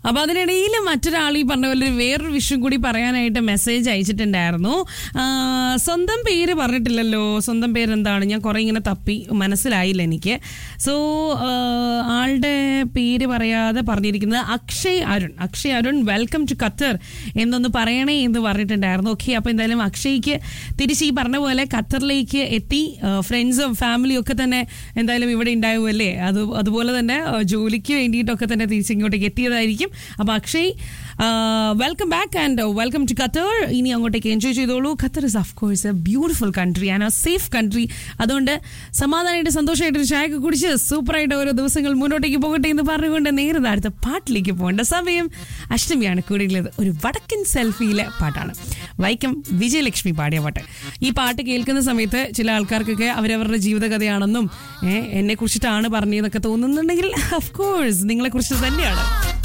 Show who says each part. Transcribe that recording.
Speaker 1: അപ്പൊ അതിനിടയിൽ മറ്റൊരാൾ ഈ പറഞ്ഞ പോലെ ഒരു വേറൊരു വിഷയം കൂടി പറയാനായിട്ട് മെസ്സേജ് അയച്ചിട്ടുണ്ടായിരുന്നു ആ, സ്വന്തം പേര് പറഞ്ഞിട്ടില്ലല്ലോ സ്വന്തം പേര് എന്താണ് ഞാൻ കുറെ ഇങ്ങനെ തപ്പി മനസ്സിലായില്ല എനിക്ക് സോ ആളുടെ പേര് പറയാതെ പറഞ്ഞിരിക്കുന്നത് Akshay Arun Akshay Arun welcome to Qatar എന്നൊന്ന് പറയണേ എന്ന് പറഞ്ഞിട്ടുണ്ടായിരുന്നു ഓക്കെ അപ്പൊ എന്തായാലും അക്ഷയ്ക്ക് തിരിച്ച് ഈ പറഞ്ഞ പോലെ ഖത്തറിലേക്ക് എത്തി ഫ്രണ്ട്സും ഫാമിലിയും ഒക്കെ തന്നെ എന്തായാലും ഇവിടെ ഉണ്ടാവുമല്ലേ അത് അതുപോലെ തന്നെ ആ, ജോലിക്ക് വേണ്ടിയിട്ടൊക്കെ തന്നെ തിരിച്ച് ഇങ്ങോട്ടേക്ക് എത്തിയതായിരിക്കും അപ്പൊ Akshay welcome back and welcome to Qatar ഇനി അങ്ങോട്ടേക്ക് എൻജോയ് ചെയ്തോളൂ Qatar is of course a beautiful country and a safe country അതുകൊണ്ട് സമാധാനമായിട്ട് സന്തോഷമായിട്ട് ഒരു ചായക്ക് കുടിച്ച് സൂപ്പറായിട്ട് ഓരോ ദിവസങ്ങൾ മുന്നോട്ടേക്ക് പോകട്ടെ എന്ന് പറഞ്ഞുകൊണ്ട് നേരെ അടുത്ത പാട്ടിലേക്ക് പോകേണ്ട സമയം അഷ്ടമിയാണ് കൂടിയുള്ളത് ഒരു വടക്കൻ സെൽഫിയിലെ പാട്ടാണ് വൈക്കം വിജയലക്ഷ്മി പാടിയ പാട്ട് ഈ പാട്ട് കേൾക്കുന്ന സമയത്ത് ചില ആൾക്കാർക്കൊക്കെ അവരവരുടെ ജീവിതകഥയാണെന്നും എന്നെ കുറിച്ചിട്ടാണ് പറഞ്ഞതെന്നൊക്കെ തോന്നുന്നുണ്ടെങ്കിൽ ഓഫ് കോഴ്സ് നിങ്ങളെ കുറിച്ച് തന്നെയാണ്